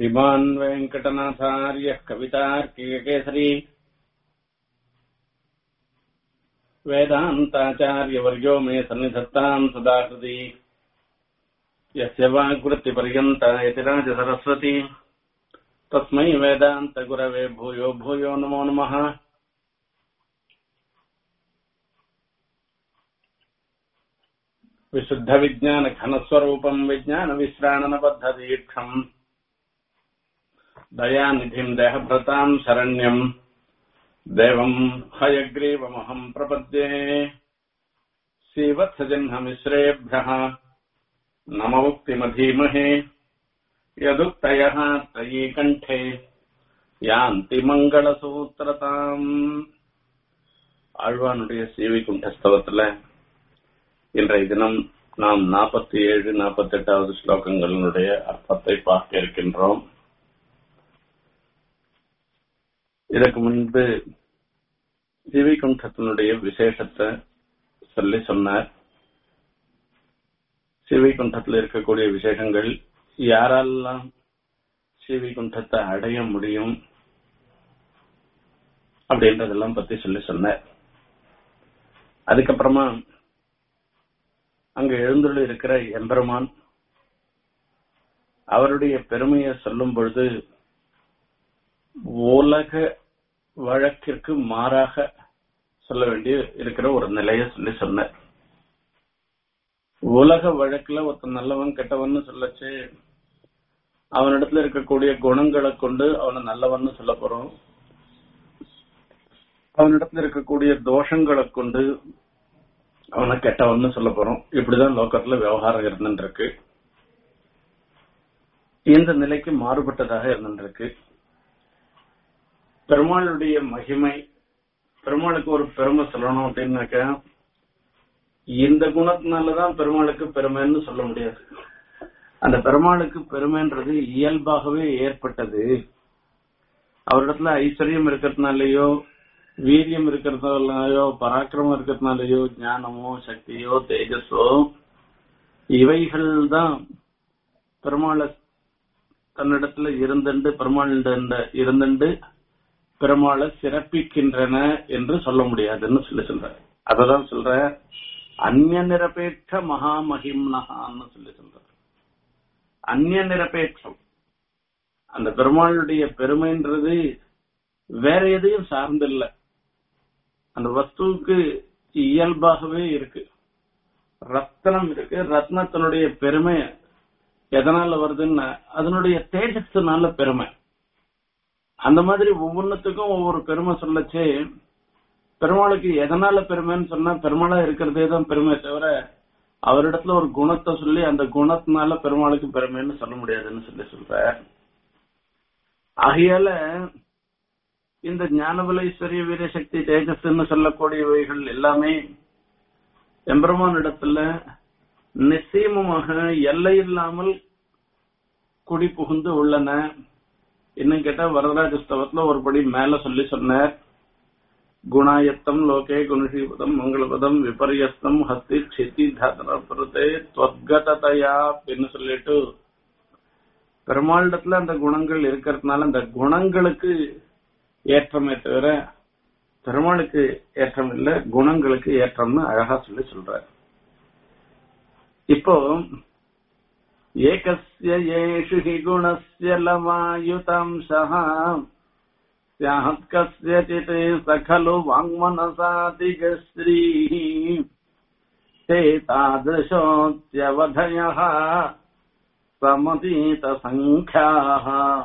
श्रीमान् वेङ्कटनाथार्यः कवितार्किककेसरी वेदान्ताचार्यवर्यो मे सन्निधत्ताम् सदा हृदि यस्य वाग्वृत्तिपर्यन्ता यतिराजसरस्वती तस्मै वेदान्तगुरवे भूयो भूयो नमो नमः विशुद्धविज्ञानघनस्वरूपम् विज्ञानविश्राणनबद्धदीक्षम् दयानिधिम् देहभृताम् शरण्यम् देवम् हयग्रीवमहम् प्रपद्ये श्रीवत्सजह्नमिश्रेभ्यः नममुक्तिमधीमहे यदुक्तयः त्रयी कण्ठे யாந்தி மங்களசூத்திரதாம் ஆழ்வானுடைய சேவை குண்டஸ்தவத்துல இன்றைய தினம் நாம் நாற்பத்தி ஏழு நாற்பத்தி எட்டாவது ஸ்லோகங்களினுடைய அர்த்தத்தை பார்க்க இருக்கின்றோம் இதற்கு முன்பு சிவைகுண்டத்தினுடைய விசேஷத்தை சொல்லி சொன்னார் சிவைகுண்டத்தில் இருக்கக்கூடிய விசேஷங்கள் யாரெல்லாம் சிவைகுண்டத்தை அடைய முடியும் அப்படின்றதெல்லாம் பத்தி சொல்லி சொன்னார் அதுக்கப்புறமா அங்க எழுந்துள்ள இருக்கிற எம்பெருமான் அவருடைய பெருமையை சொல்லும் பொழுது உலக வழக்கிற்கு மாறாக சொல்ல வேண்டிய இருக்கிற ஒரு நிலையை சொல்லி சொன்னார் உலக வழக்குல ஒருத்தன் நல்லவன் கெட்டவன் சொல்லச்சு அவனிடத்துல இருக்கக்கூடிய குணங்களை கொண்டு அவனை நல்லவன்னு சொல்ல போறோம் அவனிடத்துல இருக்கக்கூடிய தோஷங்களை கொண்டு அவனை கெட்டவன்னு சொல்ல போறோம் இப்படிதான் லோக்கத்துல விவகாரம் இருந்துருக்கு இந்த நிலைக்கு மாறுபட்டதாக இருந்துருக்கு பெருமாளுடைய மகிமை பெருமாளுக்கு ஒரு பெருமை சொல்லணும் அப்படின்னாக்க இந்த குணத்தினாலதான் பெருமாளுக்கு பெருமைன்னு சொல்ல முடியாது அந்த பெருமாளுக்கு பெருமைன்றது இயல்பாகவே ஏற்பட்டது அவரிடத்துல ஐஸ்வர்யம் இருக்கிறதுனாலயோ வீரியம் இருக்கிறதுனாலயோ பராக்கிரமம் இருக்கிறதுனாலயோ ஞானமோ சக்தியோ தேஜஸோ இவைகள் தான் பெருமாளை தன்னிடத்துல இருந்துண்டு பெருமாள் இருந்துண்டு பெருமாளை சிறப்பிக்கின்றன என்று சொல்ல முடியாதுன்னு சொல்லி சொல்ற அததான் சொல்ற அந்நிய நிரபேட்ச மகா மகிம்னஹான்னு சொல்லி சொல்ற அந்நிய நிரபேட்சம் அந்த பெருமாளுடைய பெருமைன்றது வேற எதையும் சார்ந்தில்ல அந்த வஸ்துவுக்கு இயல்பாகவே இருக்கு ரத்னம் இருக்கு ரத்னத்தினுடைய பெருமை எதனால வருதுன்னா அதனுடைய தேஜஸ்னால பெருமை அந்த மாதிரி ஒவ்வொன்றுத்துக்கும் ஒவ்வொரு பெருமை சொல்லச்சே பெருமாளுக்கு எதனால பெருமைன்னு சொன்னா பெருமாளா இருக்கிறதே தான் பெருமை தவிர அவரிடத்துல ஒரு குணத்தை சொல்லி அந்த குணத்தினால பெருமாளுக்கு பெருமைன்னு சொல்ல முடியாதுன்னு சொல்லி சொல்ற ஆகையால இந்த ஞானபலேஸ்வரிய வீரசக்தி தேஜஸ்ன்னு சொல்லக்கூடியவைகள் எல்லாமே எம்பெருமான் இடத்துல நிச்சயமாக எல்லை இல்லாமல் குடி புகுந்து உள்ளன இன்னும் கேட்டா வரதராஜ ஸ்தவத்துல ஒரு படி மேல சொல்லி சொன்னார் குணாயத்தம் லோகே குணசீபதம் மங்களபதம் விபரியஸ்தம் ஹஸ்தி சித்தி தாத்தரே தொத்கததையா அப்படின்னு சொல்லிட்டு பெருமாளிடத்துல அந்த குணங்கள் இருக்கிறதுனால அந்த குணங்களுக்கு ஏற்றமே தவிர பெருமாளுக்கு ஏற்றம் இல்ல குணங்களுக்கு ஏற்றம்னு அழகா சொல்லி சொல்ற இப்போ ஏகஸ்ய ஏஷு ஹி குணஸ்ய லவாயுதம்சः स्यात् कस्यचित् स खलु वाङ्मनसादिगश्रीः ते तादृशोऽत्यवधयः समतीतसङ्ख्याः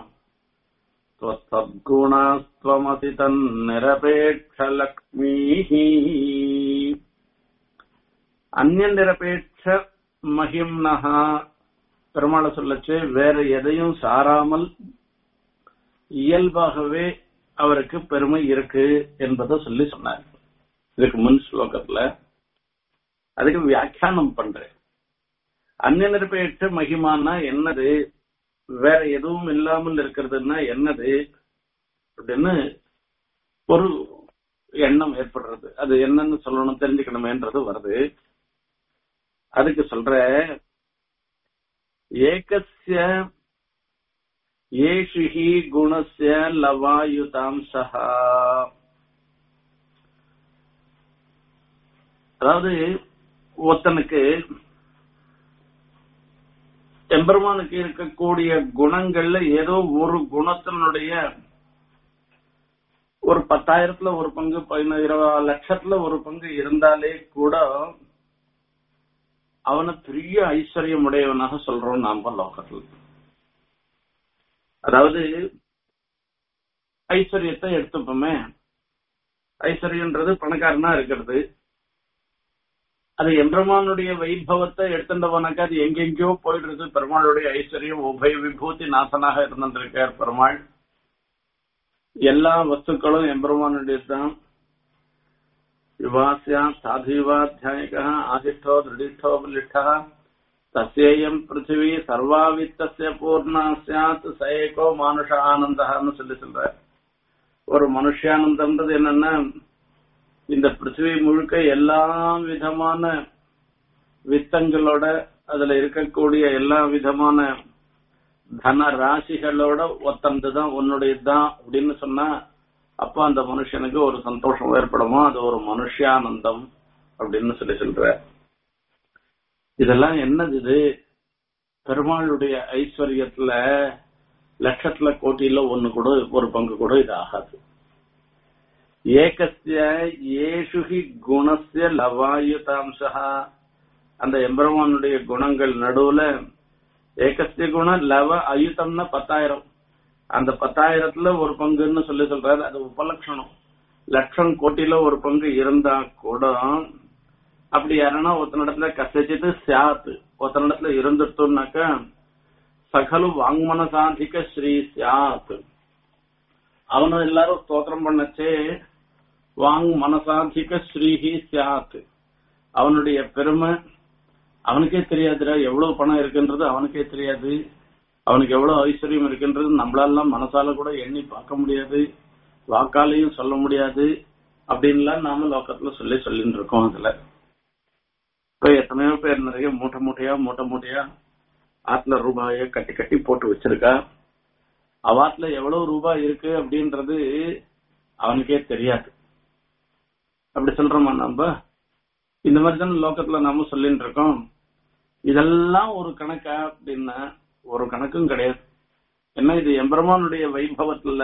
त्वत्सद्गुणास्त्वमसि तन्निरपेक्षलक्ष्मीः அந்நியநிரபேட்ச மகிம்னஹா பெருமாளை சொல்லச்சு வேற எதையும் சாராமல் இயல்பாகவே அவருக்கு பெருமை இருக்கு என்பதை சொல்லி சொன்னார் இதுக்கு முன் ஸ்லோகத்துல அதுக்கு வியாக்கியானம் பண்றேன் அந்நிய நிரப்பேற்ற மகிமானா என்னது வேற எதுவும் இல்லாமல் இருக்கிறதுன்னா என்னது அப்படின்னு ஒரு எண்ணம் ஏற்படுறது அது என்னன்னு சொல்லணும் தெரிஞ்சுக்கணுமேன்றது வருது அதுக்கு சொல்ற ஏகஸ்ய ஏஷு ஹி குணஸ்ய லவாயுதாம்சா அதாவது ஒருத்தனுக்கு எம்பெருமானுக்கு இருக்கக்கூடிய குணங்கள்ல ஏதோ ஒரு குணத்தினுடைய ஒரு பத்தாயிரத்துல ஒரு பங்கு பதினாயிரம் லட்சத்துல ஒரு பங்கு இருந்தாலே கூட அவனை பெரிய ஐஸ்வர்யம் உடையவனாக சொல்றோம் நாம லோகத்தில் அதாவது ஐஸ்வர்யத்தை எடுத்துப்போமே ஐஸ்வர்யன்றது பணக்காரனா இருக்கிறது அது எம்பெருமானுடைய வைபவத்தை எடுத்துட்டவனாக்கா அது எங்கெங்கயோ போயிடுறது பெருமாளுடைய ஐஸ்வர்யம் உபய விபூதி நாசனாக இருந்திருக்கார் பெருமாள் எல்லா வஸ்துக்களும் எம்பெருமானுடைய தான் விவாசியா சாதுவாத்தியாயிக ஆதிஷ்டோ திருடிஷ்டோ பலிஷ்டா தஸ்யேயம் பிருத்திவி சர்வாவித்தசிய பூர்ணா சாத் சயேகோ மானுஷ ஆனந்தன்னு சொல்லி சொல்ற ஒரு மனுஷானந்தம்ன்றது என்னன்னா இந்த பிருத்திவி முழுக்க எல்லா விதமான வித்தங்களோட அதுல இருக்கக்கூடிய எல்லா விதமான தன ராசிகளோட ஒத்தந்து தான் உன்னுடையதுதான் அப்படின்னு சொன்னா அப்ப அந்த மனுஷனுக்கு ஒரு சந்தோஷம் ஏற்படுமோ அது ஒரு மனுஷானந்தம் அப்படின்னு சொல்லி சொல்ற இதெல்லாம் என்னது இது பெருமாளுடைய ஐஸ்வர்யத்துல லட்சத்துல கோட்டியில ஒண்ணு கூட ஒரு பங்கு கூட இது ஆகாது ஏகஸ்ய ஏஷுகி குணஸ்ய லவாயுதாம்சா அந்த எம்பெருமானுடைய குணங்கள் நடுவுல ஏகஸ்ய குணம் லவ அயுதம்னா பத்தாயிரம் அந்த பத்தாயிரத்துல ஒரு பங்குன்னு சொல்லி சொல்றாரு அது உபலட்சணம் லட்சம் கோட்டில ஒரு பங்கு இருந்தா கூட அப்படி யாருன்னா ஒருத்தனிடத்துல கசச்சிட்டு சாத்து ஒருத்தனிடத்துல இருந்துட்டோம்னாக்க சகலு வாங்மன சாதிக்க ஸ்ரீ சாத் அவனு எல்லாரும் ஸ்தோத்திரம் பண்ணச்சே வாங் மனசாதிக ஸ்ரீஹி சியாத் அவனுடைய பெருமை அவனுக்கே தெரியாதுடா எவ்வளவு பணம் இருக்குன்றது அவனுக்கே தெரியாது அவனுக்கு எவ்வளவு ஐஸ்வர்யம் இருக்குன்றது நம்மளாலாம் மனசால கூட எண்ணி பார்க்க முடியாது வாக்காலையும் சொல்ல முடியாது அப்படின்லாம் நாம லோக்கத்துல சொல்லி சொல்லிட்டு இருக்கோம் அதுல இப்ப எத்தனையோ பேர் நிறைய மூட்டை மூட்டையா மூட்டை மூட்டையா ஆத்துல ரூபாய கட்டி கட்டி போட்டு வச்சிருக்கா அவாத்துல எவ்வளவு ரூபாய் இருக்கு அப்படின்றது அவனுக்கே தெரியாது அப்படி சொல்றோமா நம்ம இந்த மாதிரி தானே லோக்கத்துல நாம சொல்லிட்டு இருக்கோம் இதெல்லாம் ஒரு கணக்கா அப்படின்னா ஒரு கணக்கும் கிடையாது ஏன்னா இது எம்பெருமானுடைய வைபவத்துல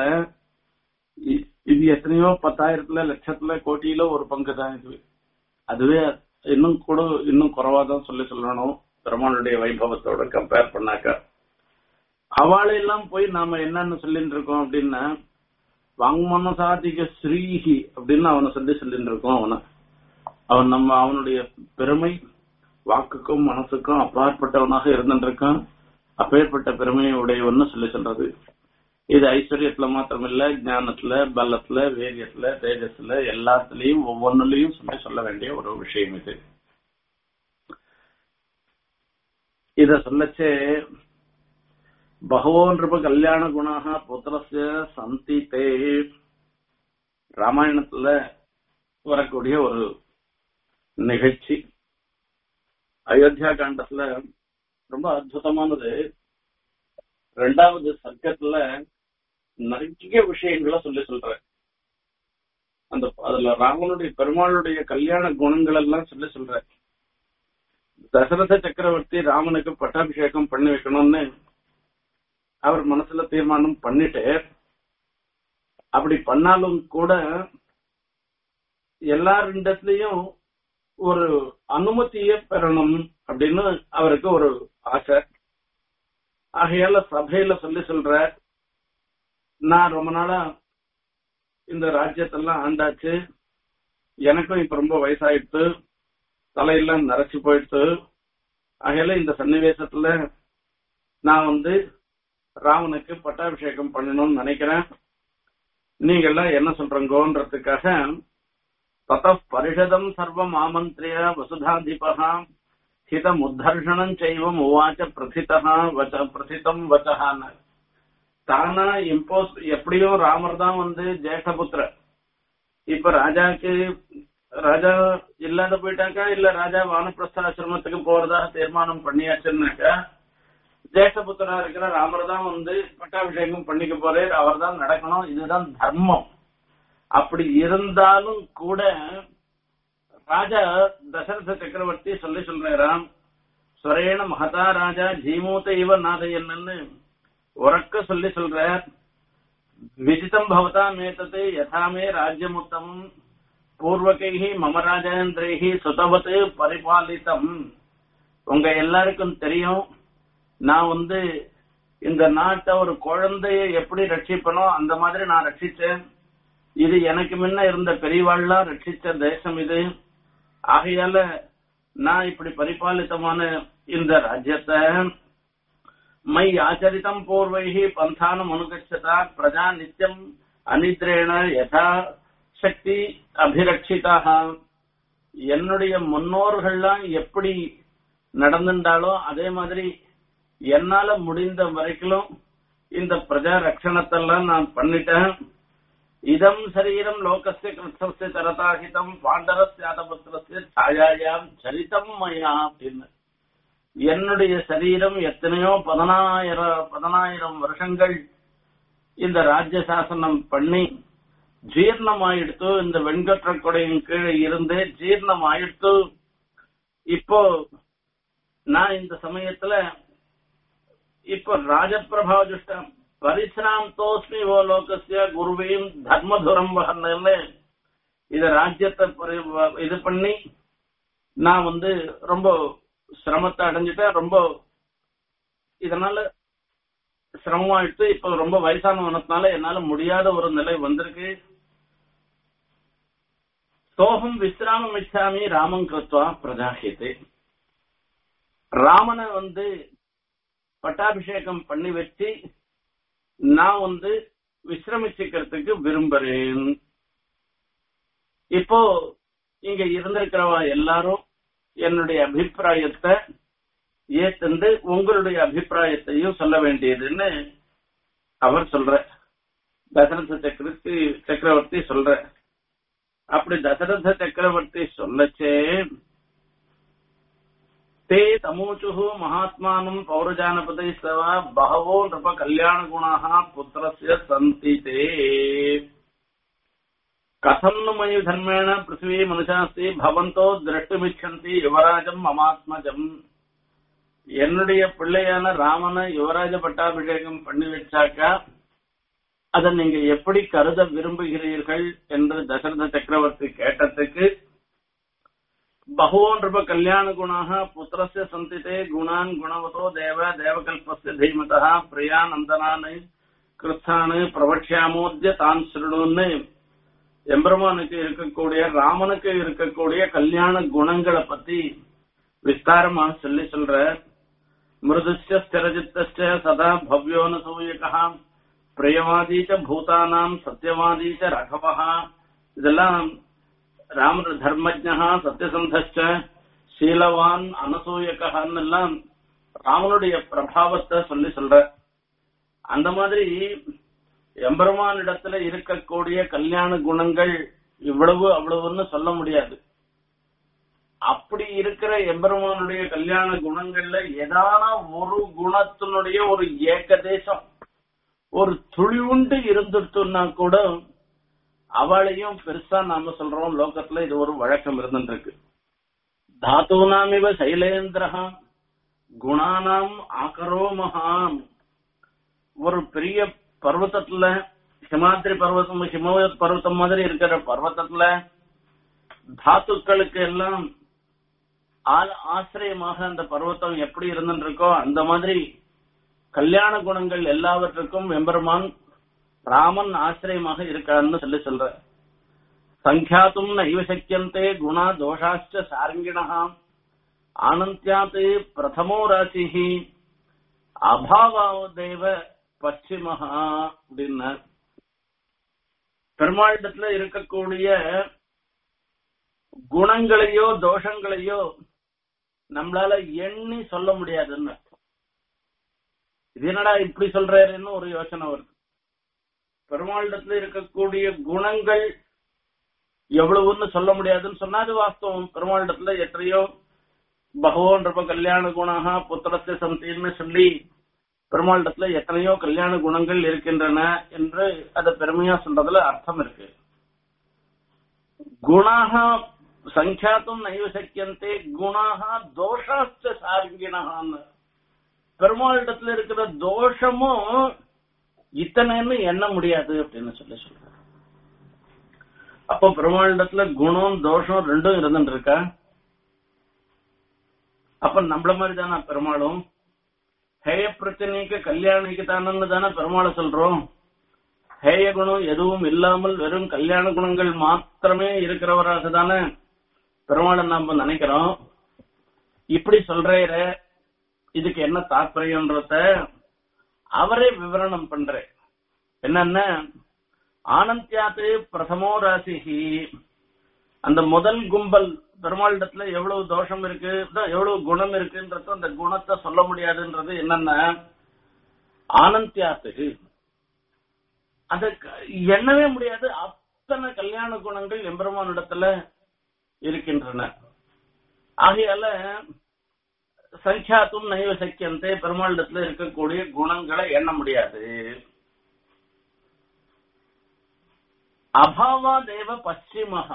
இ- இது எத்தனையோ பத்தாயிரத்துல லட்சத்துல கோட்டியில ஒரு பங்கு தான் இது அதுவே இன்னும் கூட இன்னும் குறைவா தான் சொல்லி சொல்லணும் பெருமாளுடைய வைபவத்தோட கம்பேர் பண்ணாக்கா அவளையெல்லாம் போய் நாம என்னன்னு சொல்லிட்டு இருக்கோம் அப்படின்னா வாங்மனசாதிக ஸ்ரீஹி அப்படின்னு அவனை சொல்லி சொல்லிட்டு இருக்கோம் அவனை அவன் நம்ம அவனுடைய பெருமை வாக்குக்கும் மனசுக்கும் அப்பாற்பட்டவனாக இருந்துருக்கான் அப்பேற்பட்ட பெருமையை உடையவன்னு சொல்லி சொல்றது இது ஐஸ்வர்யத்துல மாத்திரமில்ல ஞானத்துல பலத்துல வேரியத்துல தேஜஸ்ல எல்லாத்துலயும் ஒவ்வொன்னுலயும் சொல்லி சொல்ல வேண்டிய ஒரு விஷயம் இது இத சொல்லச்சே பகவோ நிருப கல்யாண குணாக புத்திரஸ்ய சந்தி தே ராமாயணத்துல வரக்கூடிய ஒரு நிகழ்ச்சி அயோத்தியா காண்டத்துல ரொம்ப அற்புதமானது ரெண்டாவது சர்க்கத்துல நிறைய விஷயங்களை சொல்லி சொல்ற அந்த அதுல ராமனுடைய பெருமாளுடைய கல்யாண குணங்கள் எல்லாம் சொல்லி சொல்ற தசரத சக்கரவர்த்தி ராமனுக்கு பட்டாபிஷேகம் பண்ணி வைக்கணும்னு அவர் மனசுல தீர்மானம் பண்ணிட்டு அப்படி பண்ணாலும் கூட எல்லாரிடத்துலயும் ஒரு அனுமதியை பெறணும் அப்படின்னு அவருக்கு ஒரு ஆசை ஆகையால சபையில சொல்லி சொல்ற நான் ரொம்ப நாளா இந்த ராஜ்யத்தெல்லாம் ஆண்டாச்சு எனக்கும் இப்ப ரொம்ப வயசாயிடுத்து தலையெல்லாம் நரைச்சு போயிடுத்து ஆகையால இந்த சன்னிவேசத்துல நான் வந்து ராமனுக்கு பட்டாபிஷேகம் பண்ணணும்னு நினைக்கிறேன் நீங்க எல்லாம் என்ன சொல்றீங்கன்றதுக்காக தத பரிஷதம் சர்வம் ஆமந்திரிய வசுதாதிபா ஹிதம் உத்தர்ஷனம் செய்வம் உவாச்ச பிரதிதா வச்ச பிரதிதம் வச்சகான்னு தானா இம்போஸ் எப்படியும் ராமர் தான் வந்து ஜேஷ்டபுத்திர இப்ப ராஜாக்கு ராஜா இல்லாத போயிட்டாக்கா இல்ல ராஜா வானப்பிரஸ்த ஆசிரமத்துக்கு போறதா தீர்மானம் பண்ணியாச்சுன்னாக்கா ஜேஷ்டபுத்திரா இருக்கிற ராமர் தான் வந்து பட்டாபிஷேகம் பண்ணிக்க போறார் அவர் தான் நடக்கணும் இதுதான் தர்மம் அப்படி இருந்தாலும் கூட ராஜா தசரத சக்கரவர்த்தி சொல்லி சொல்றாராம் சுரேன மகதா ராஜா ஜீமூத்த இவ நாதையன்னு உறக்க சொல்லி சொல்றார் விதித்தம் பவதா மேத்தது யதாமே ராஜ்யமுத்தமம் பூர்வகைஹி மம ராஜேந்திரைஹி சுதவத்து பரிபாலித்தம் உங்க எல்லாருக்கும் தெரியும் நான் வந்து இந்த நாட்டை ஒரு குழந்தைய எப்படி ரட்சிப்பனோ அந்த மாதிரி நான் ரட்சிச்சேன் இது எனக்கு முன்ன இருந்த பெரியவாள்லாம் ரட்சிச்ச தேசம் இது ஆகையால நான் இப்படி பரிபாலித்தமான இந்த ராஜ்யத்தை மை ஆச்சரித்தம் பூர்வைஹி பந்தானம் அனுகச்சதா பிரஜா நித்தியம் அனித்ரேண யதா சக்தி அபிரட்சிதாக என்னுடைய முன்னோர்கள்லாம் எப்படி நடந்துட்டாலோ அதே மாதிரி என்னால முடிந்த வரைக்கும் இந்த பிரஜா ரட்சணத்தெல்லாம் நான் பண்ணிட்டேன் இதம் சரீரம் லோகஸ்ய கிருஷ்ணஸ்ய தரதாகிதம் பாண்டரஸ்யாதபுத்திரஸ்ய சாயாயாம் சரிதம் மயா அப்படின்னு என்னுடைய சரீரம் எத்தனையோ பதினாயிரம் பதினாயிரம் வருஷங்கள் இந்த ராஜ்ய சாசனம் பண்ணி ஜீர்ணமாயிடுத்து இந்த வெண்கற்ற கொடையின் கீழே இருந்து ஜீர்ணமாயிடுத்து இப்போ நான் இந்த சமயத்துல இப்ப ராஜபிரபாவ துஷ்டம் பரிசிராம் தோஸ்மி ஓ லோகசிய குருவையும் தர்மதுரம் வகன்னு இத ராஜ்யத்தை பரி- இது பண்ணி நான் வந்து ரொம்ப சிரமத்தை அடைஞ்சிட்டேன் ரொம்ப இதனால சிரமமாயிட்டு இப்ப ரொம்ப வயசானவனத்தினால என்னால முடியாத ஒரு நிலை வந்திருக்கு சோகம் விசிராமம் இச்சாமி ராமம் கிருத்வா பிரஜாஹியத்தை ராமனை வந்து பட்டாபிஷேகம் பண்ணி வச்சு நான் வந்து விசிரமிச்சுக்கிறதுக்கு விரும்புறேன் இப்போ இங்க இருந்திருக்கிறவா எல்லாரும் என்னுடைய அபிப்பிராயத்தை ஏத்துண்டு உங்களுடைய அபிப்பிராயத்தையும் சொல்ல வேண்டியதுன்னு அவர் சொல்ற தசரத சக்கரவர்த்தி சக்கரவர்த்தி சொல்ற அப்படி தசரத சக்கரவர்த்தி சொல்லச்சே ते तमूचुः महात्मानम् पौरजानपदै सव बहवो नृप कल्याणगुणाः पुत्रस्य सन्ति ते कथम् नु मयि धर्मेण पृथिवी मनुषास्ति भवन्तो द्रष्टुमिच्छन्ति யுவராஜம் மமாத்மஜம் என்னுடைய பிள்ளையான ராமனை யுவராஜ பட்டாபிஷேகம் பண்ணி வச்சாக்கா அதை நீங்க எப்படி கருத விரும்புகிறீர்கள் என்று தசரத சக்கரவர்த்தி கேட்டதுக்கு बहवो नृप कल्याणगुणाः पुत्रस्य सन्ति ते गुणान् गुणवतो देव देवकल्पस्य धीमतः प्रियानन्दनान् கிருத்தானு பிரபட்சியாமோத்திய தான் சிறுணுன்னு எம்பெருமானுக்கு இருக்கக்கூடிய ராமனுக்கு இருக்கக்கூடிய கல்யாண குணங்களை பத்தி விஸ்தாரமா சொல்லி சொல்ற மிருதுச்ச ஸ்திரஜித்த சதா பவ்யோனசூயகா பிரியவாதீச்ச பூதானாம் சத்தியவாதீச்ச ரகவா இதெல்லாம் ராமர் தர்மஜா சத்தியசந்தச்ச சீலவான் அனசூயகான்னு எல்லாம் ராமனுடைய பிரபாவத்தை சொல்லி சொல்ற அந்த மாதிரி எம்பெருமானிடத்துல இருக்கக்கூடிய கல்யாண குணங்கள் இவ்வளவு அவ்வளவுன்னு சொல்ல முடியாது அப்படி இருக்கிற எம்பெருமானுடைய கல்யாண குணங்கள்ல ஏதான ஒரு குணத்தினுடைய ஒரு ஏகதேசம் ஒரு துளிவுண்டு இருந்துட்டுன்னா கூட அவளையும் பெருசா நாம சொல்றோம் லோகத்துல இது ஒரு வழக்கம் இருந்துட்டு இருக்கு தாத்தூனாமிவ சைலேந்திரஹா குணானாம் ஆகரோமஹாம் ஒரு பெரிய பர்வத்தத்துல ஹிமாத்ரி பர்வதம் ஹிமவத் பர்வதம் மாதிரி இருக்கிற பர்வத்தத்துல தாத்துக்களுக்கு எல்லாம் ஆ- ஆசிரியமாக அந்த பர்வத்தம் எப்படி இருந்துட்டு இருக்கோ அந்த மாதிரி கல்யாண குணங்கள் எல்லாவற்றுக்கும் எம்பெருமான் ராமன் ஆசிரியமாக இருக்கான்னு சொல்லி சொல்ற சங்கியாத்தும் நைவ சக்கியந்தே குணா தோஷாச்ச சாரங்கிணா ஆனந்தியாத் பிரதமோ ராசிஹி அபாவாவதேவ பশ্চিமஹா அப்படின்னார் பெருமாளிடத்துல இருக்கக்கூடிய குணங்களையோ தோஷங்களையோ நம்மளால எண்ணி சொல்ல முடியாதுன்னு அர்த்தம். இது என்னடா இப்படி சொல்றாருன்னு ஒரு யோசனை வருது பெருமாளிடத்துல இருக்கக்கூடிய குணங்கள் எவ்வளவுன்னு சொல்ல முடியாதுன்னு சொன்னா அது வாஸ்தவம் பெருமாளிடத்துல எத்தனையோ பகவான் ரொம்ப கல்யாண குணாக புத்திரத்தை சந்தின்னு சொல்லி பெருமாளிடத்துல எத்தனையோ கல்யாண குணங்கள் இருக்கின்றன என்று அதை பெருமையா சொல்றதுல அர்த்தம் இருக்கு குணாக சங்கியாத்தும் நைவ சக்கியந்தே குணாக தோஷாச்ச சாருங்கினான்னு பெருமாளிடத்துல இருக்கிற தோஷமும் இத்தனைன்னு எண்ண முடியாது அப்படின்னு சொல்லி சொல்றாரு அப்போ பெருமாளிடத்துல குணம் தோஷம் ரெண்டும் இருந்துட்டு இருக்கா அப்ப நம்மள மாதிரி தானே பெருமாளும் ஹேய பிரச்சனைக்கு கல்யாணிக்கு தானன்னு தானே பெருமாளை சொல்றோம் ஹேய குணம் எதுவும் இல்லாமல் வெறும் கல்யாண குணங்கள் மாத்திரமே இருக்கிறவராக தானே பெருமாளை நாம நினைக்கிறோம் இப்படி சொல்றேர இதுக்கு என்ன தாற்பயம்ன்றத அவரே விவரணம் பண்றேன் என்னன்னா ஆனந்தியாத்து பிரதமோ ராசிஹி அந்த முதல் கும்பல் பெருமாளிடத்துல எவ்வளவு தோஷம் இருக்கு எவ்வளவு குணம் இருக்குன்றது அந்த குணத்தை சொல்ல முடியாதுன்றது என்னன்னா ஆனந்தியாத்து அந்த எண்ணவே முடியாது அத்தனை கல்யாண குணங்கள் எம்பெருமானிடத்துல இருக்கின்றன ஆகையால சங்கியாத்தும் நைவ சக்கியந்தே பெருமாளிடத்துல இருக்கக்கூடிய குணங்களை எண்ண முடியாது அபாவா தேவ பশ্চিமஹா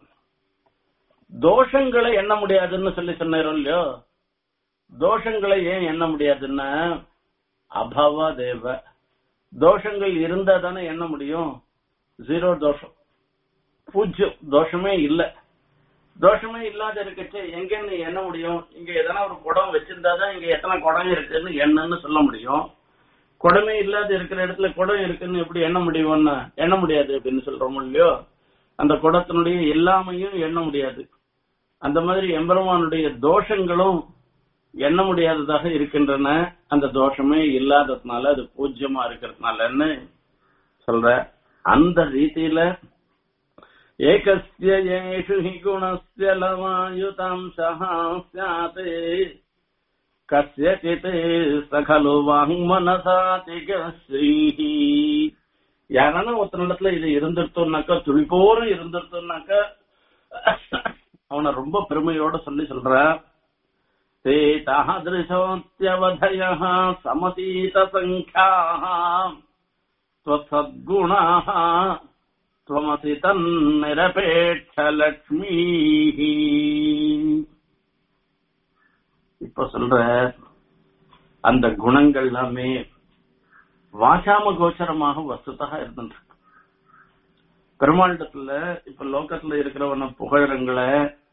தோஷங்களை எண்ண முடியாதுன்னு சொல்லி சொன்னாரோ இல்லையோ தோஷங்களை ஏன் எண்ண முடியாதுன்னா அபாவா தேவ தோஷங்கள் இருந்தா தானே எண்ண முடியும் ஜீரோ தோஷம் பூஜ்யம் தோஷமே இல்ல தோஷமே இல்லாத இருக்கச்சு எங்கன்னு எண்ண முடியும் இங்க எதனா ஒரு குடம் வச்சிருந்தாதான் இங்க எத்தனை குடம் இருக்குன்னு எண்ணன்னு சொல்ல முடியும் குடமே இல்லாத இருக்கிற இடத்துல குடம் இருக்குன்னு எப்படி எண்ண முடியும்னா எண்ண முடியாது அப்படின்னு சொல்றோம் இல்லையோ அந்த குடத்தினுடைய எல்லாமையும் எண்ண முடியாது அந்த மாதிரி எம்பெருமானுடைய தோஷங்களும் எண்ண முடியாததாக இருக்கின்றன அந்த தோஷமே இல்லாததுனால அது பூஜ்யமா இருக்கிறதுனாலன்னு சொல்ற அந்த ரீதியில ஏகஸ்ய ஏஷு ஹி குணஸ்ய லவாயுதாம்சः ஸ்யாத் கஸ்யசித் சகலு வாங்மனசாதிகஸ்ரீஹி யாரான ஒருத்தனிடத்துல இது இருந்துட்டோம்னாக்கா துளிப்போரும் இருந்துட்டோம்னாக்கா அவனை ரொம்ப பெருமையோட சொல்லி சொல்ற தே தாதிருஷோத்தியவதய சமதீத சங்கியாக त्वत्सद्गुणाः त्वमसि तन्निरपेक्षलक्ष्मीः இப்ப சொல்ற அந்த குணங்கள் எல்லாமே வாசாம கோச்சரமாக வஸ்துதாக இருந்துட்டு பெருமாளிடத்துல இப்ப லோகத்துல இருக்கிறவன புகழறங்களை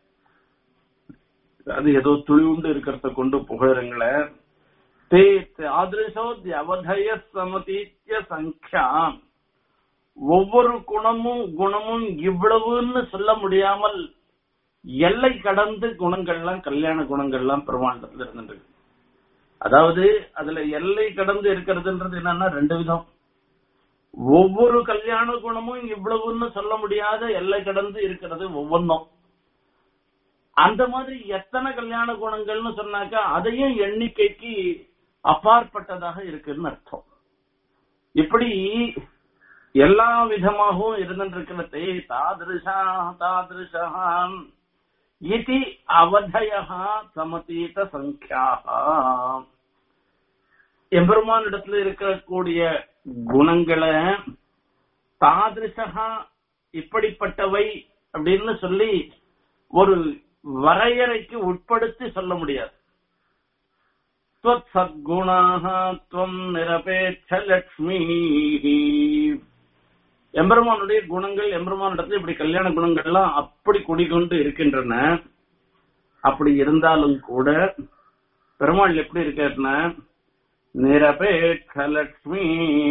அது ஏதோ துளிவுண்டு இருக்கிறத கொண்டு புகழறங்களை தே ஆதிருஷோ அவதய சமதீத்திய சங்கியா ஒவ்வொரு குணமும் குணமும் இவ்வளவுன்னு சொல்ல முடியாமல் எல்லை கடந்து குணங்கள்லாம் கல்யாண குணங்கள்லாம் பெருமாண்டத்துல இருந்துட்டு அதாவது அதுல எல்லை கடந்து இருக்கிறதுன்றது என்னன்னா ரெண்டு விதம் ஒவ்வொரு கல்யாண குணமும் இவ்வளவுன்னு சொல்ல முடியாத எல்லை கடந்து இருக்கிறது ஒவ்வொன்றும் அந்த மாதிரி எத்தனை கல்யாண குணங்கள்னு சொன்னாக்கா அதையும் எண்ணிக்கைக்கு அப்பாற்பட்டதாக இருக்குன்னு அர்த்தம் இப்படி எல்லா விதமாகவும் இருந்திருக்கிறதே தாதிருஷா தாதிருஷா இது அவதய சமதீத சங்கியாக எம்பெருமானிடத்துல இருக்கக்கூடிய குணங்களை தாதிருஷா இப்படிப்பட்டவை அப்படின்னு சொல்லி ஒரு வரையறைக்கு உட்படுத்தி சொல்ல முடியாது त्वत्सद्गुणाः त्वम् நிரபேட்சலக்ஷ்மீः எம்பெருமானுடைய குணங்கள் எம்பெருமானிடத்துல இப்படி கல்யாண குணங்கள்லாம் அப்படி குடிகொண்டு இருக்கின்றன அப்படி இருந்தாலும் கூட பெருமாள் எப்படி இருக்காருன்னா நிரபேட்சலக்ஷ்மி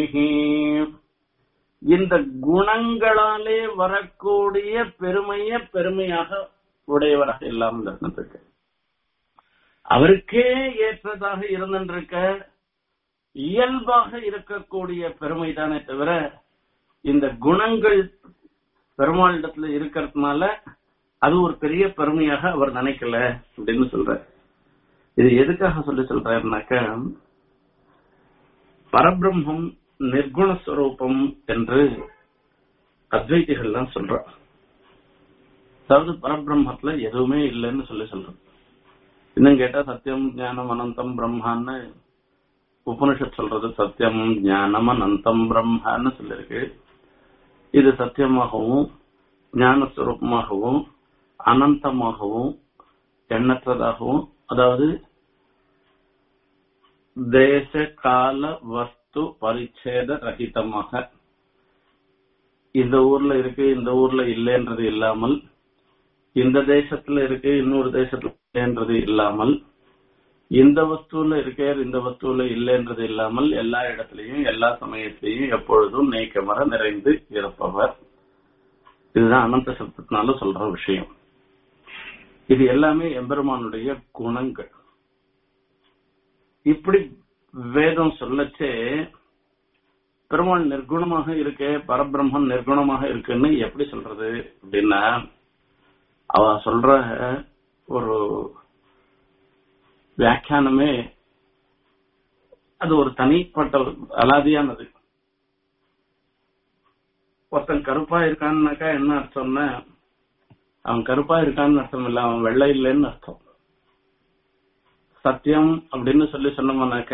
இந்த குணங்களாலே வரக்கூடிய பெருமைய பெருமையாக உடையவராக இல்லாமல் இருந்திருக்கு அவருக்கே ஏற்றதாக இருந்திருக்க இயல்பாக இருக்கக்கூடிய பெருமை தானே தவிர இந்த குணங்கள் பெருமாளிடத்துல இருக்கிறதுனால அது ஒரு பெரிய பெருமையாக அவர் நினைக்கல அப்படின்னு சொல்ற இது எதுக்காக சொல்லி சொல்றாருனாக்க பரபிரம்மம் நிர்குணஸ்வரூபம் என்று அத்வைதிகள்லாம் சொல்றான் அதாவது பரபிரம்மத்துல எதுவுமே இல்லைன்னு சொல்லி சொல்றோம் இன்னும் கேட்டா சத்தியம் ஞானம் அனந்தம் பிரம்மான்னு உபனிஷத் சொல்றது சத்தியம் ஞானம் அனந்தம் பிரம்மன்னு சொல்லிருக்கு இது சத்தியமாகவும் ஞானஸ்வரூபமாகவும் அனந்தமாகவும் எண்ணற்றதாகவும் அதாவது தேச கால வஸ்து பரிச்சேத ரகிதமாக இந்த ஊர்ல இருக்கு இந்த ஊர்ல இல்லைன்றது இல்லாமல் இந்த தேசத்துல இருக்கு இன்னொரு தேசத்துல இல்லைன்றது இல்லாமல் இந்த வஸ்துல இருக்கே இந்த வஸ்துல இல்லைன்றது இல்லாமல் எல்லா இடத்துலயும் எல்லா சமயத்திலையும் எப்பொழுதும் நீக்கமர நிறைந்து இருப்பவர் இதுதான் அனந்த சப்தத்தினால சொல்ற விஷயம் இது எல்லாமே எம்பெருமானுடைய குணங்கள் இப்படி வேதம் சொல்லச்சே பெருமாள் நிர்குணமாக இருக்கே பரபிரம்மன் நிர்குணமாக இருக்குன்னு எப்படி சொல்றது அப்படின்னா அவ சொல்ற ஒரு வியாக்கியானமே அது ஒரு தனிப்பட்ட அலாதியானது ஒருத்தன் கருப்பா இருக்கான்னாக்கா என்ன அர்த்தம்னா அவன் கருப்பா இருக்கான்னு அர்த்தம் இல்ல அவன் வெள்ளை இல்லைன்னு அர்த்தம் சத்தியம் அப்படின்னு சொல்லி சொன்னோம்னாக்க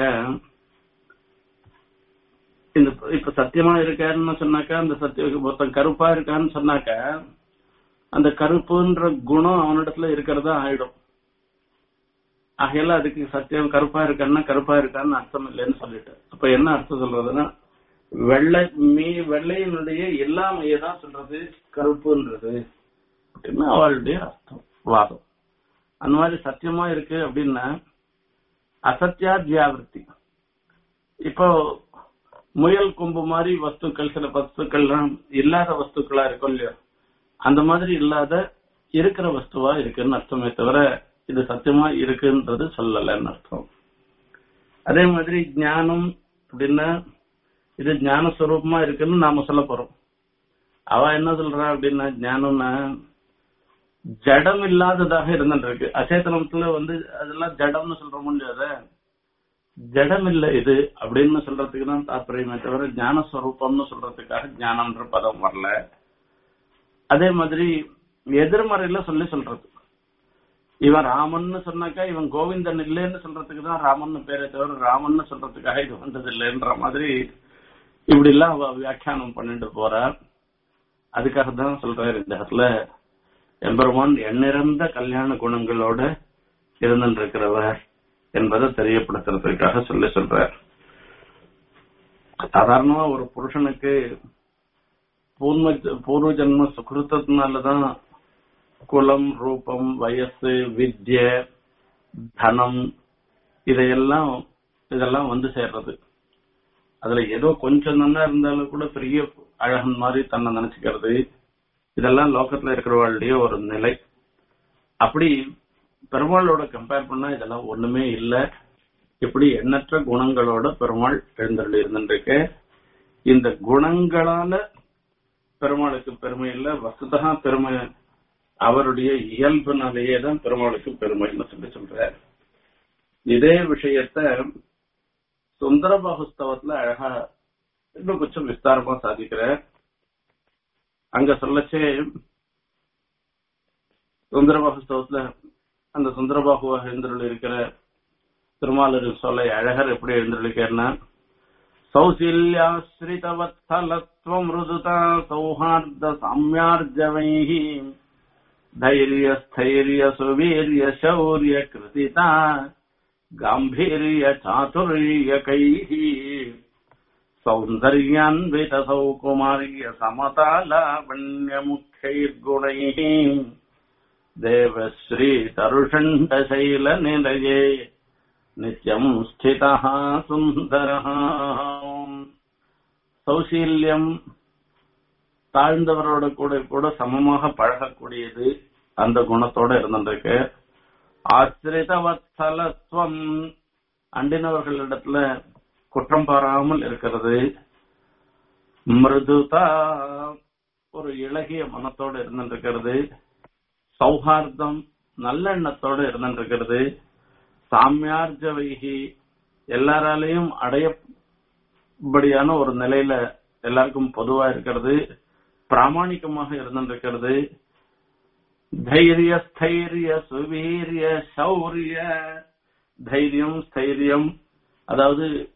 இந்த இப்ப சத்தியமா இருக்காருன்னு சொன்னாக்கா அந்த சத்திய ஒருத்தன் கருப்பா இருக்கான்னு சொன்னாக்க அந்த கருப்புன்ற குணம் அவனிடத்துல இருக்கிறதா ஆயிடும் ஆகையால அதுக்கு சத்தியம் கருப்பா இருக்கான்னா கருப்பா இருக்கான்னு அர்த்தம் இல்லைன்னு சொல்லிட்டு அப்ப என்ன அர்த்தம் சொல்றதுன்னா வெள்ளை மீ வெள்ளையினுடைய எல்லாமையே தான் சொல்றது கருப்புன்றது அப்படின்னு அவளுடைய அர்த்தம் வாதம் அந்த மாதிரி சத்தியமா இருக்கு அப்படின்னா அசத்தியா ஜியாவிருத்தி இப்போ முயல் கொம்பு மாதிரி வஸ்துக்கள் சில வஸ்துக்கள்லாம் இல்லாத வஸ்துக்களா இருக்கும் இல்லையோ அந்த மாதிரி இல்லாத இருக்கிற வஸ்துவா இருக்குன்னு அர்த்தமே தவிர இது சத்தியமா இருக்குன்றது சொல்லலன்னு அர்த்தம் அதே மாதிரி ஞானம் அப்படின்னா இது ஞானஸ்வரூபமா இருக்குன்னு நாம சொல்ல போறோம் அவ என்ன சொல்றா அப்படின்னா ஞானம்னா ஜடம் இல்லாததாக இருந்துட்டு இருக்கு அச்சேதனத்துல வந்து அதெல்லாம் ஜடம்னு சொல்ற முடியாத ஜடம் இல்ல இது அப்படின்னு சொல்றதுக்கு தான் தாற்பயமே தவிர ஞானஸ்வரூபம்னு சொல்றதுக்காக ஞானம்ன்ற பதம் வரல அதே மாதிரி எதிர்மறையில சொல்லி சொல்றது இவன் ராமன்னு சொன்னாக்கா இவன் கோவிந்தன் இல்லைன்னு சொல்றதுக்கு தான் ராமன் பேரை தவிர ராமன்னு சொல்றதுக்காக இது வந்தது இல்லைன்ற மாதிரி இப்படி எல்லாம் அவ வியாக்கியானம் பண்ணிட்டு போறா அதுக்காக தான் சொல்றாரு இந்த இடத்துல எம்பெருமான் எண்ணிறந்த கல்யாண குணங்களோட இருந்திருக்கிறவர் என்பதை தெரியப்படுத்துறதுக்காக சொல்லி சொல்றார் சாதாரணமா ஒரு புருஷனுக்கு பூர்வ பூர்வ ஜென்ம சுகிருத்தத்தினாலதான் குலம் ரூபம் வயசு வித்ய தனம் இதையெல்லாம் இதெல்லாம் வந்து சேர்றது அதுல ஏதோ கொஞ்சம் நல்லா இருந்தாலும் கூட பெரிய அழகன் மாதிரி தன்னை நினைச்சுக்கிறது இதெல்லாம் லோகத்துல இருக்கிறவர்களுடைய ஒரு நிலை அப்படி பெருமாளோட கம்பேர் பண்ணா இதெல்லாம் ஒண்ணுமே இல்ல இப்படி எண்ணற்ற குணங்களோட பெருமாள் எழுந்தருள் இருந்துருக்கு இந்த குணங்களால பெருமாளுக்கு பெருமை இல்ல வசுதா பெருமை அவருடைய இயல்புனாலேயே தான் பெருமாளுக்கு பெருமைன்னு சொல்லி சொல்ற இதே விஷயத்த சுந்தரபாகுஸ்தவத்துல அழகா இன்னும் கொஞ்சம் விஸ்தாரமா சாதிக்கிற அங்க சொல்லச்சே சுந்தரபாகுஸ்தவத்துல அந்த சுந்தரபாகுவாக எழுந்தருள் இருக்கிற திருமாலர் சொல்ல அழகர் எப்படி எழுந்தருளிக்கிறனா சௌசீல்யாஸ்ரிதவத்சலத்வ மிருதுதா சௌஹார்த சாமியார்ஜவைः धैर्यस्थैर्य सुवीर्य शौर्य कृतिता गाम्भीर्य चातुर्यकैः सौन्दर्यान्वित सौकुमार्य समतालावण्यमुख्यैर्गुणैः देवश्रीतरुषण्डशैलनिलये नित्यम् स्थितः सुन्दरः சௌசீல்யம் தாழ்ந்தவரோட கூட கூட சமமாக பழகக்கூடியது அந்த குணத்தோட இருந்திருக்கு ஆசிரித வத்சலத்துவம் அண்டினவர்களிடத்துல குற்றம் பாராமல் இருக்கிறது மிருதுதா ஒரு இளகிய மனத்தோட இருந்திருக்கிறது சௌஹார்தம் நல்லெண்ணத்தோட இருந்திருக்கிறது சாமியார்ஜ வைகி எல்லாராலையும் அடையபடியான ஒரு நிலையில எல்லாருக்கும் பொதுவா இருக்கிறது பிராமணிகமாக இருந்திருக்கிறது தைரிய ஸ்தைரிய சுவீரிய சௌரிய தைரியம் ஸ்தைரியம் அதாவது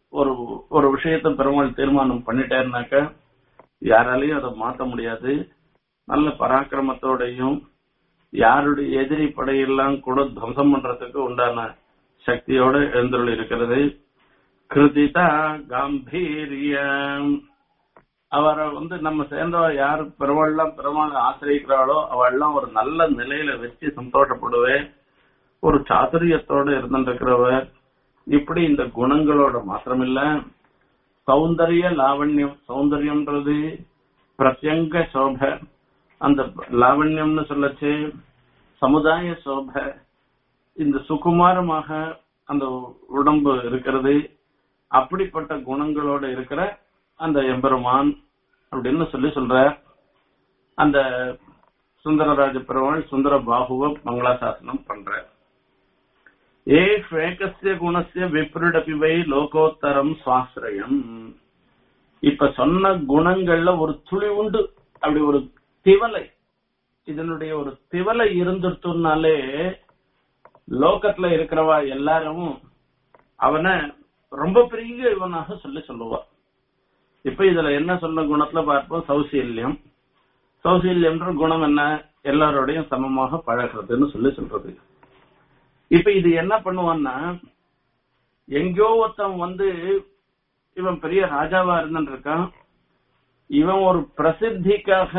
ஒரு ஒரு விஷயத்த பெருமாள் தீர்மானம் பண்ணிட்டாருனாக்க யாராலையும் அதை மாத்த முடியாது நல்ல பராக்கிரமத்தோடையும் யாருடைய எதிரி படையெல்லாம் கூட துவம்சம் பண்றதுக்கு உண்டான சக்தியோட எழுந்துள்ள இருக்கிறது கிருதிதா காம்பீரியம் அவரை வந்து நம்ம சேர்ந்தவ யாரு பெருமாள்லாம் பெருமாள் ஆசிரியக்கிறாளோ அவள்லாம் ஒரு நல்ல நிலையில வச்சு சந்தோஷப்படுவேன் ஒரு சாதுரியத்தோட இருந்துருக்கிறவர் இப்படி இந்த குணங்களோட மாத்திரமில்ல சௌந்தரிய லாவண்யம் சௌந்தரியம்ன்றது பிரத்யங்க சோப அந்த லாவண்யம்னு சொல்லச்சு சமுதாய சோப இந்த சுகுமாரமாக அந்த உடம்பு இருக்கிறது அப்படிப்பட்ட குணங்களோட இருக்கிற அந்த எம்பெருமான் அப்படின்னு சொல்லி சொல்ற அந்த சுந்தரராஜ பெருமாள் சுந்தர பாகுவ மங்களாசாசனம் பண்ற ஏ ஸ்வேகசிய குணசிய விப்ரிடபிவை லோகோத்தரம் சுவாசிரயம் இப்ப சொன்ன குணங்கள்ல ஒரு துளி உண்டு அப்படி ஒரு திவலை இதனுடைய ஒரு திவலை இருந்துட்டுனாலே லோகத்துல இருக்கிறவா எல்லாரும் அவனை ரொம்ப பெரிய இவனாக சொல்லி சொல்லுவா இப்ப இதுல என்ன சொன்ன குணத்துல பார்ப்போம் சௌசீல்யம் சௌசீல்யம்ன்ற குணம் என்ன எல்லாரோடையும் சமமாக பழகிறதுன்னு சொல்லி சொல்றது இப்ப இது என்ன பண்ணுவான்னா எங்கேயோ ஒருத்தன் வந்து இவன் பெரிய ராஜாவா இருந்துட்டு இருக்கான் இவன் ஒரு பிரசித்திக்காக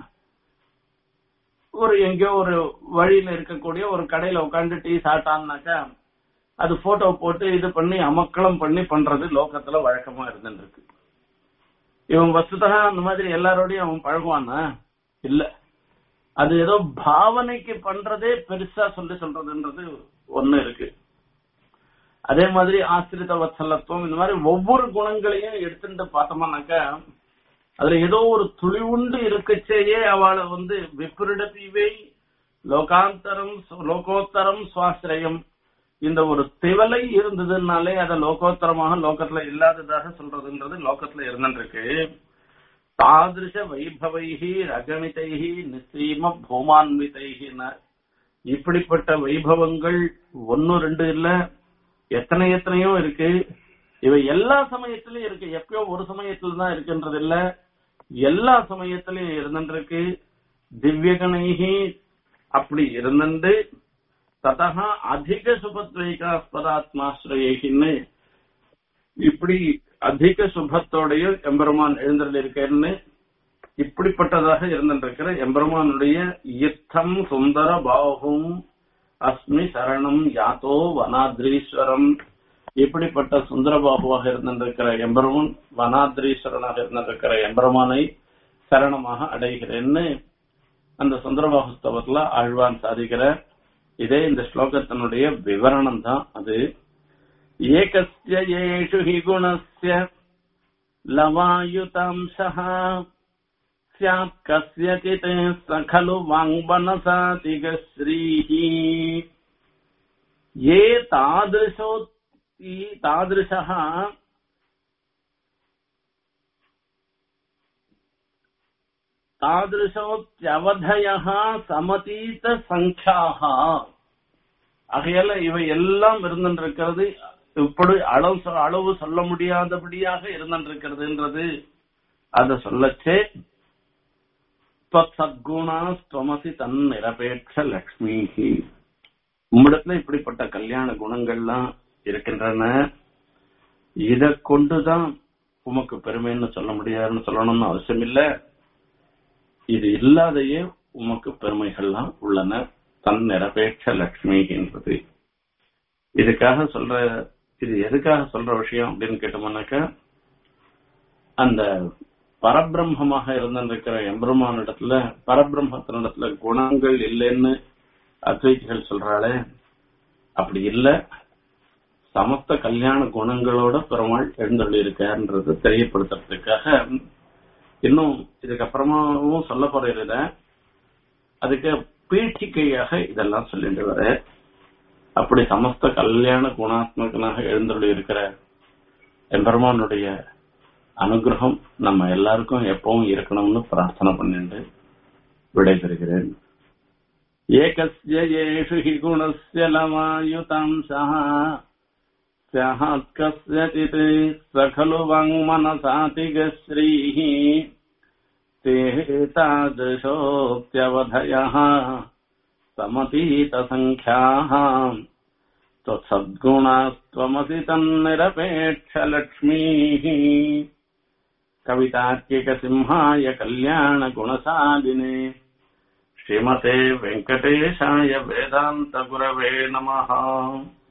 ஒரு எங்கேயோ ஒரு வழியில இருக்கக்கூடிய ஒரு கடையில உட்காந்து டீ சாப்பிட்டான்னாக்கா அது போட்டோ போட்டு இது பண்ணி அமக்களம் பண்ணி பண்றது லோகத்துல வழக்கமா இருந்துட்டு இருக்கு இவன் வசுதா அந்த மாதிரி எல்லாரோடையும் அவன் பழகுவானா இல்ல அது ஏதோ பாவனைக்கு பண்றதே பெருசா சொல்லி சொல்றதுன்றது ஒண்ணு இருக்கு அதே மாதிரி ஆசிரித வத்சலத்துவம் இந்த மாதிரி ஒவ்வொரு குணங்களையும் எடுத்துட்டு பார்த்தோம்னாக்கா அதுல ஏதோ ஒரு துளிவுண்டு இருக்கச்சேயே அவளை வந்து விப்ரிடபிவை லோகாந்தரம் லோகோத்தரம் சுவாசிரயம் இந்த ஒரு திவலை இருந்ததுனாலே அதை லோகோத்தரமாக லோகத்துல இல்லாததாக சொல்றதுன்றது லோகத்துல இருந்துருக்கு தாதிருஷ வைபவைகி ரகணிதைகி நிச்சயம பூமான்விதைகின இப்படிப்பட்ட வைபவங்கள் ஒன்னு ரெண்டு இல்ல எத்தனை எத்தனையோ இருக்கு இவை எல்லா சமயத்திலயும் இருக்கு எப்பயோ ஒரு சமயத்துல தான் இருக்குன்றது இல்ல எல்லா சமயத்திலயும் இருந்துருக்கு திவ்யகணைகி அப்படி இருந்துட்டு ததா அதிக சுபத்வைகாஸ்பதாத்மாஸ்ரயின்னு இப்படி அதிக சுபத்தோடைய எம்பெருமான் எழுந்திருக்கேன்னு இப்படிப்பட்டதாக இருந்திருக்கிற எம்பெருமானுடைய யுத்தம் சுந்தர பாகும் அஸ்மி சரணம் யாத்தோ வனாத்ரீஸ்வரம் இப்படிப்பட்ட சுந்தரபாபுவாக இருந்திருக்கிற எம்பெருமான் வனாத்ரீஸ்வரனாக இருந்திருக்கிற எம்பெருமானை சரணமாக அடைகிறேன்னு அந்த சுந்தரபாகுஸ்தவத்துல ஆழ்வான் சாதிக்கிற இதே இந்த ஸ்லோகத்தினுடைய விவரணம் தான் அது ஏகஸ்ய ஏஷு ஹி குணஸ்ய லவாயுதாம்சः स्यात् कस्यचित् स खलु वाङ्मनसातिगश्रीः ये तादृशोक्ति तादृशः தாதிருஷோத்தியவதய சமதீத சங்கியாக ஆகையால இவை எல்லாம் இருந்திருக்கிறது இப்படி அளவு அளவு சொல்ல முடியாதபடியாக இருந்திருக்கிறதுன்றது அத சொல்லச்சே சத்குணா ஸ்வமசி தன் நிரபேட்ச லக்ஷ்மி உம்மிடத்துல இப்படிப்பட்ட கல்யாண குணங்கள்லாம் இருக்கின்றன இத கொண்டுதான் உமக்கு பெருமைன்னு சொல்ல முடியாதுன்னு சொல்லணும்னு அவசியம் இல்ல இது இல்லாதையே உமக்கு பெருமைகள்லாம் உள்ளன தன் நிரபேட்ச லக்ஷ்மி என்பது இதுக்காக சொல்ற இது எதுக்காக சொல்ற விஷயம் அப்படின்னு கேட்டோம்னாக்கா அந்த பரபிரம்மமாக இருந்திருக்கிற எம்பெருமானிடத்துல பரபிரம்மத்தினிடத்துல குணங்கள் இல்லைன்னு அத்வைதிகள் சொல்றாளே அப்படி இல்ல சமஸ்த கல்யாண குணங்களோட பெருமாள் எழுந்தள்ளி இருக்காருன்றது தெரியப்படுத்துறதுக்காக இன்னும் இதுக்கப்புறமாவும் சொல்ல போறத அதுக்கு பீழ்ச்சிக்கையாக இதெல்லாம் சொல்லிட்டு வர அப்படி சமஸ்த கல்யாண குணாத்மகனாக எழுந்தள்ளி இருக்கிற எம்பெருமானுடைய அனுகிரகம் நம்ம எல்லாருக்கும் எப்பவும் இருக்கணும்னு பிரார்த்தனை பண்ணிட்டு விடைபெறுகிறேன் ஏகஸ்ய ஏஷு ஹி குணஸ்ய லமாயுதாம்சः स्यात् कस्यचित् स खलु वाङ्मनसातिगश्रीः ते तादृशोऽप्यवधयः समतीतसङ्ख्याः त्वत्सद्गुणास्त्वमसि तन्निरपेक्षलक्ष्मीः कवितार्किकसिंहाय कल्याणगुणसादिने श्रीमते वेङ्कटेशाय वेदान्तगुरवे नमः